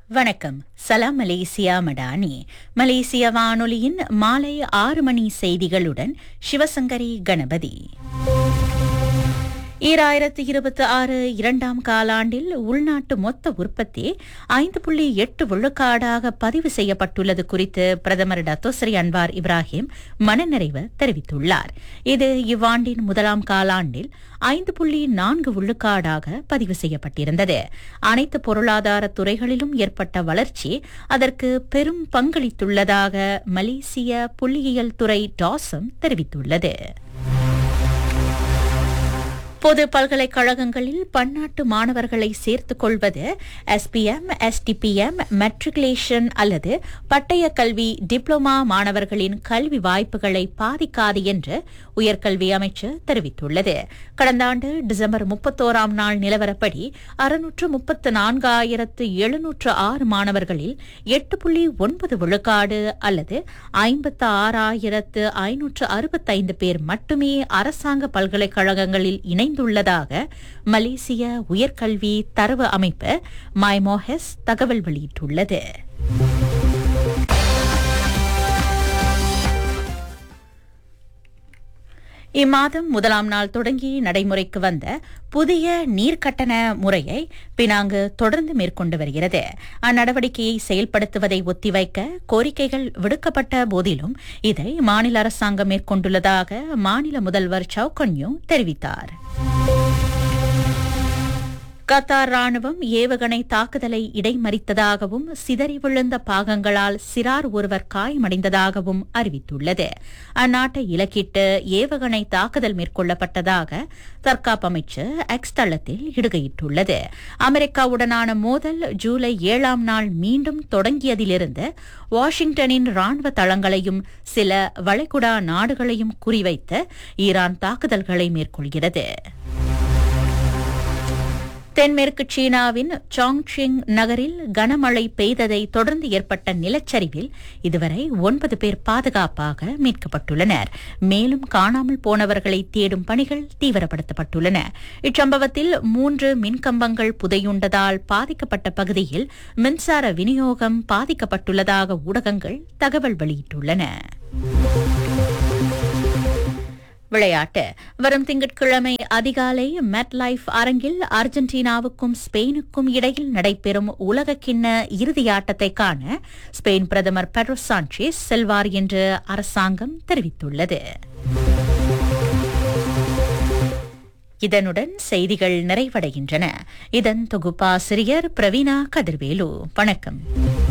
வணக்கம் சலாம் மலேசியா மடானி மலேசிய வானொலியின் மாலை ஆறு மணி செய்திகளுடன் சிவசங்கரி கணபதி ஈராயிரத்து இருபத்தி ஆறு இரண்டாம் காலாண்டில் உள்நாட்டு மொத்த உற்பத்தி ஐந்து புள்ளி எட்டு விழுக்காடாக பதிவு செய்யப்பட்டுள்ளது குறித்து பிரதமர் டத்தோசரி அன்வார் இப்ராஹிம் மனநிறைவு தெரிவித்துள்ளார் இது இவ்வாண்டின் முதலாம் காலாண்டில் ஐந்து புள்ளி நான்கு விழுக்காடாக பதிவு செய்யப்பட்டிருந்தது அனைத்து பொருளாதார துறைகளிலும் ஏற்பட்ட வளர்ச்சி அதற்கு பெரும் பங்களித்துள்ளதாக மலேசிய புள்ளியியல் துறை டாசம் தெரிவித்துள்ளது பொது பல்கலைக்கழகங்களில் பன்னாட்டு மாணவர்களை சேர்த்துக் கொள்வது எஸ்பிஎம் எஸ்டிபிஎம் மெட்ரிகுலேஷன் அல்லது பட்டய கல்வி டிப்ளோமா மாணவர்களின் கல்வி வாய்ப்புகளை பாதிக்காது என்று உயர்கல்வி அமைச்சு தெரிவித்துள்ளது கடந்த ஆண்டு டிசம்பர் முப்பத்தோராம் நாள் நிலவரப்படி அறுநூற்று முப்பத்து நான்காயிரத்து எழுநூற்று ஆறு மாணவர்களில் எட்டு புள்ளி ஒன்பது விழுக்காடு அல்லது ஐம்பத்து ஆறாயிரத்து ஐநூற்று அறுபத்தைந்து பேர் மட்டுமே அரசாங்க பல்கலைக்கழகங்களில் இணைந்துள்ளதாக மலேசிய உயர்கல்வி தரவு அமைப்பு மைமோஹெஸ் தகவல் வெளியிட்டுள்ளது இம்மாதம் முதலாம் நாள் தொடங்கி நடைமுறைக்கு வந்த புதிய நீர்க்கட்டண முறையை பினாங்கு தொடர்ந்து மேற்கொண்டு வருகிறது அந்நடவடிக்கையை செயல்படுத்துவதை ஒத்திவைக்க கோரிக்கைகள் விடுக்கப்பட்ட போதிலும் இதை மாநில அரசாங்கம் மேற்கொண்டுள்ளதாக மாநில முதல்வர் சவுகன்யூ தெரிவித்தார் கத்தார் ராணுவம் ஏவுகணை தாக்குதலை இடைமறித்ததாகவும் சிதறி விழுந்த பாகங்களால் சிறார் ஒருவர் காயமடைந்ததாகவும் அறிவித்துள்ளது அந்நாட்டை இலக்கிட்டு ஏவுகணை தாக்குதல் மேற்கொள்ளப்பட்டதாக தற்காப்பு அமைச்சு எக்ஸ் தளத்தில் இடுகையிட்டுள்ளது அமெரிக்காவுடனான மோதல் ஜூலை ஏழாம் நாள் மீண்டும் தொடங்கியதிலிருந்து வாஷிங்டனின் ராணுவ தளங்களையும் சில வளைகுடா நாடுகளையும் குறிவைத்து ஈரான் தாக்குதல்களை மேற்கொள்கிறது தென்மேற்கு சீனாவின் சாங்சிங் நகரில் கனமழை பெய்ததை தொடர்ந்து ஏற்பட்ட நிலச்சரிவில் இதுவரை ஒன்பது பேர் பாதுகாப்பாக மீட்கப்பட்டுள்ளனர் மேலும் காணாமல் போனவர்களை தேடும் பணிகள் தீவிரப்படுத்தப்பட்டுள்ளன இச்சம்பவத்தில் மூன்று மின்கம்பங்கள் புதையுண்டதால் பாதிக்கப்பட்ட பகுதியில் மின்சார விநியோகம் பாதிக்கப்பட்டுள்ளதாக ஊடகங்கள் தகவல் வெளியிட்டுள்ளன விளையாட்டு வரும் திங்கட்கிழமை அதிகாலை மெட் லைஃப் அரங்கில் அர்ஜென்டினாவுக்கும் ஸ்பெயினுக்கும் இடையில் நடைபெறும் உலகக்கிண்ண இறுதியாட்டத்தை காண ஸ்பெயின் பிரதமர் பெட்ரோ சாnchez செல்வார் என்று அரசாங்கம் தெரிவித்துள்ளது இதனுடன் செய்திகள் நிறைவடைகின்றன இதன் தொகுப்பாசிரியர் பிரவீனா கதிர்வேலு வணக்கம்